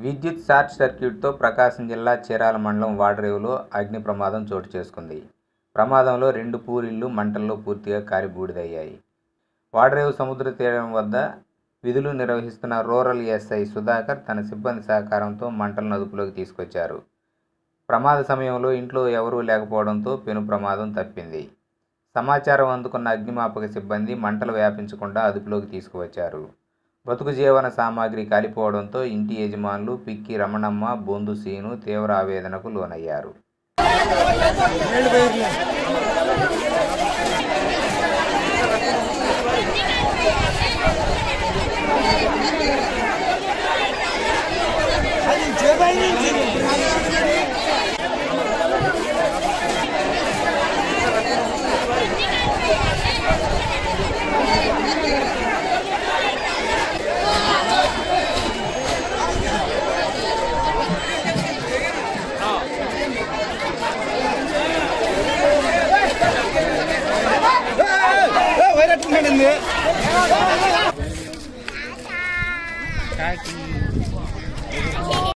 విద్యుత్ షార్ట్ సర్క్యూట్తో ప్రకాశం జిల్లా చీరాల మండలం వాడరేవులో అగ్ని ప్రమాదం చోటు చేసుకుంది ప్రమాదంలో రెండు పూరిళ్లు మంటల్లో పూర్తిగా కాలి బూడిదయ్యాయి వాడరేవు సముద్ర తీరం వద్ద విధులు నిర్వహిస్తున్న రూరల్ ఎస్ఐ సుధాకర్ తన సిబ్బంది సహకారంతో మంటలను అదుపులోకి తీసుకొచ్చారు ప్రమాద సమయంలో ఇంట్లో ఎవరూ లేకపోవడంతో పెను ప్రమాదం తప్పింది సమాచారం అందుకున్న అగ్నిమాపక సిబ్బంది మంటలు వ్యాపించకుండా అదుపులోకి తీసుకువచ్చారు బతుకు జీవన సామాగ్రి కాలిపోవడంతో ఇంటి యజమానులు పిక్కి రమణమ్మ బొందు సీను తీవ్ర ఆవేదనకు లోనయ్యారు కాకి